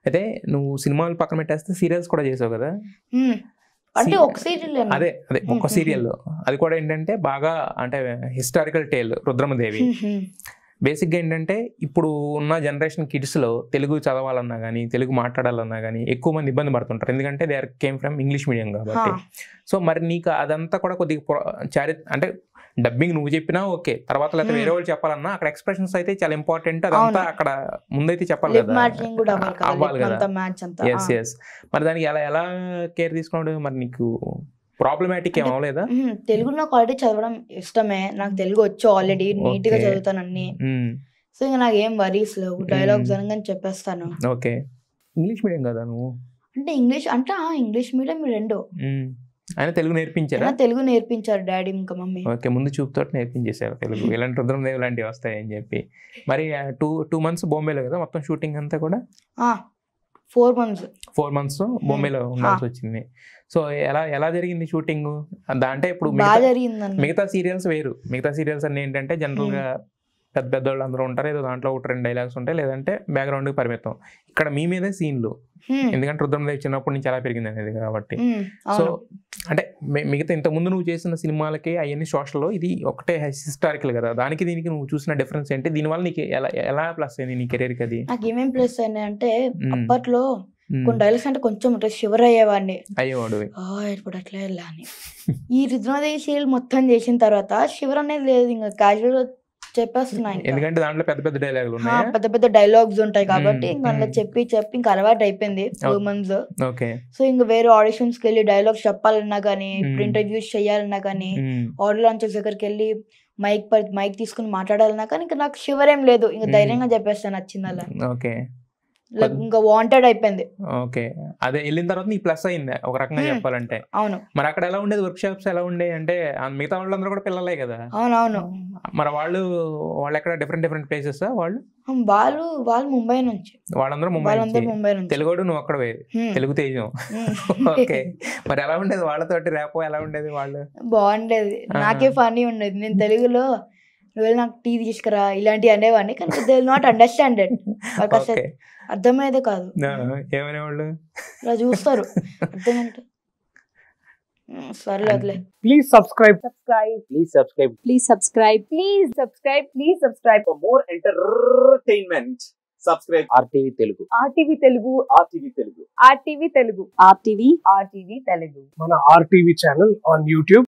అయితే నువ్వు సినిమాలు పక్కన పెట్టేస్తే సీరియల్స్ కూడా చేసావు కదా హ్మ్. అంటే See- ఒక సీరియల్ అదే అదే ఒక్క మ్మ్. సీరియల్ అది కూడా ఏంటంటే బాగా అంటే హిస్టారికల్ టేల్ రుద్రమదేవి బేసిక్గా ఏంటంటే ఇప్పుడు ఉన్న జనరేషన్ కిడ్స్లో తెలుగు చదవాలన్నా కానీ తెలుగు మాట్లాడాలన్నా కానీ ఎక్కువ మంది ఇబ్బంది పడుతుంటారు ఎందుకంటే they are came from English medium కాబట్టి సో మరి నీకు అదంతా కూడా కొద్దిగా pro- చారి అంటే డబ్బింగ్ నువ్వు చెప్పినా ఓకే తర్వాత లేకపోతే Hmm. వేరే వాళ్ళు చెప్పాలన్నా అక్కడ ఎక్స్ప్రెషన్స్ అయితే చాలా ఇంపార్టెంట్ అదంతా అవును. అక్కడ ముందైతే చెప్పాలి లిప్ కదా మ్యాచింగ్ కూడా అవ్వాలి కదా అవ్వాలి లిప్ కదా అంతా మ్యాచ్ అంతా ఎస్ ఎస్ మరి దానికి ఎలా ఎలా కేర్ తీసుకున్నాడు మరి నీకు ప్రాబ్లమాటిక్ ఏం అంటే- అవ్వలేదా మ్మ్. తెలుగు నాకు ఆల్రెడీ చదవడం ఇష్టమే నాకు తెలుగు వచ్చు ఆల్రెడీ నీట్ గా Okay. చదువుతాను అన్ని మ్మ్. సో ఇంకా నాకు ఏం వరీస్ లేవు డైలాగ్స్ మ్మ్. అనగానే చెప్పేస్తాను ఓకే ఇంగ్లీష్ మీడియం కదా నువ్వు అంటే ఇంగ్లీష్ అంటే ఆ ఇంగ్లీష్ మీడియం రెండు మ్మ్. ఆయన తెలుగు నేర్పించారా అయినా తెలుగు నేర్పించారు డాడీ ఇంకా మమ్మీ ఓకే ముందు చూపుతో నేర్పించేశారు తెలుగు ఇలాంటి రుద్రమదేవి లాంటివి వస్తాయని చెప్పి మరి టూ టూ మంత్స్ బాంబేలో కదా మొత్తం షూటింగ్ అంతా కూడా ఫోర్ మంత్స్ ఫోర్ మంత్స్ బాంబేలో ఉండాల్సి వచ్చింది సో ఎలా ఎలా జరిగింది షూటింగ్ అంటే ఇప్పుడు బాగా మిగతా- జరిగిందండి మిగతా సీరియల్స్ వేరు మిగతా సీరియల్స్ అన్ని ఏంటంటే జనరల్ గా పెద్ద పెద్ద వాళ్ళు అందరూ ఉంటారు ఏదో దాంట్లో ఒక రెండు డైలాగ్స్ ఉంటాయి లేదంటే బ్యాక్గ్రౌండ్ పరిమితం ఇక్కడ మీ మీదే సీన్లు హ్మ్. ఎందుకంటే రుద్రమదేవి చిన్నప్పటి నుంచి అలా పెరిగింది అనేది కాబట్టి హ్మ్. సో అవును అంటే మి- మిగతా ఇంత ముందు నువ్వు చేసిన సినిమాలకి అవన్నీ సోషల్లో ఇది ఒకటే హిస్టారికల్ కదా దానికి దీనికి నువ్వు చూసిన డిఫరెన్స్ ఏంటి దీనివల్ల నీకు ఎలా ఎలా ప్లస్ అయింది నీ కెరీర్కి అది నాకు ఏమేం ప్లేస్ అయినాయి అంటే మ్మ్. అప్పట్లో మ్మ్. కొన్ని డైలాగ్స్ అంటే కొంచెం షివర్ అయ్యేవాడిని అయ్యేవాడు ఆ, ఇప్పుడు అట్లా వెళ్ళా అని ఈ రుద్రమదేవి సీరియల్ మొత్తం చేసిన తర్వాత షివర్ అనేది లేదు ఇంకా క్యాజువల్ గా చెప్పేస్తున్నా ఇంకా. ఎందుకంటే దాంట్లో పెద్ద పెద్ద డైలాగులు ఆ, ఉన్నాయా పెద్ద పెద్ద డైలాగ్స్ ఉంటాయి కాబట్టి మ్మ్. ఇంకా అందులో మ్మ్. చెప్పి చెప్పి ఇంకా అలవాటు అయిపోయింది two Okay. Months okay so ఇంకా వేరే ఆడిషన్స్ కి వెళ్ళి డైలాగ్స్ చెప్పాలన్నా కానీ ఇప్పుడు మ్మ్. ఇంటర్వ్యూస్ చేయాలన్నా కానీ మ్మ్. ఆడియో లాంచెస్ దగ్గరికి వెళ్ళి మైక్ పర్ మైక్ తీసుకుని మాట్లాడాలన్నా కానీ ఇంకా నాకు షివర్ ఏం లేదు ఇంకా మ్మ్. ధైర్యంగా చెప్పేస్తాను నచ్చిందలా ఓకే లైక్ ఇంకా వాంటెడ్ అయిపోయింది ఓకే అదే వెళ్ళిన తర్వాత నీకు ప్లస్ అయింది ఒక రకంగా మ్మ్. చెప్పాలంటే అవును మరి అక్కడ ఎలా ఉండేది వర్క్ షాప్స్ ఎలా ఉండేవి అంటే ఆ మిగతా వాళ్ళందరూ కూడా పిల్లలే కదా అవును అవును మరి వాళ్ళు వాళ్ళు ఎక్కడ డిఫరెంట్ డిఫరెంట్ ప్లేసెస్ వాళ్ళు వాళ్ళు వాళ్ళు ముంబై నుంచి వాళ్ళందరూ ముంబై వాళ్ళందరూ నుంచి ముంబై నుంచి తెలుగుడు నువ్వు అక్కడ హ్మ్. తెలుగు తేజం హ్మ్. ఓకే మరి ఎలా ఉండేది వాళ్ళతోటి రేపో ఎలా ఉండేది వాళ్ళు బాగుండేది ఆ. నాకే ఫనీ ఉండేది నేను తెలుగులో నువ్వు వెళ్ళి నాకు టీ తీసుకురా ఇలాంటివి అనేవాడిని కానీ దే నాట్ అండర్స్టాండెడ్ వాళ్ళకి అసలు ఓకే అర్థమయ్యేదే కాదు ఏమనేవాళ్ళు ఇలా చూస్తారు అర్థమంటే సర్లే వదిలే Please subscribe. subscribe Please subscribe. please subscribe please subscribe please subscribe For more entertainment, subscribe RTV Telugu. RTV Telugu RTV Telugu. RTV Telugu RTV RTV Telugu మన RTV channel on YouTube.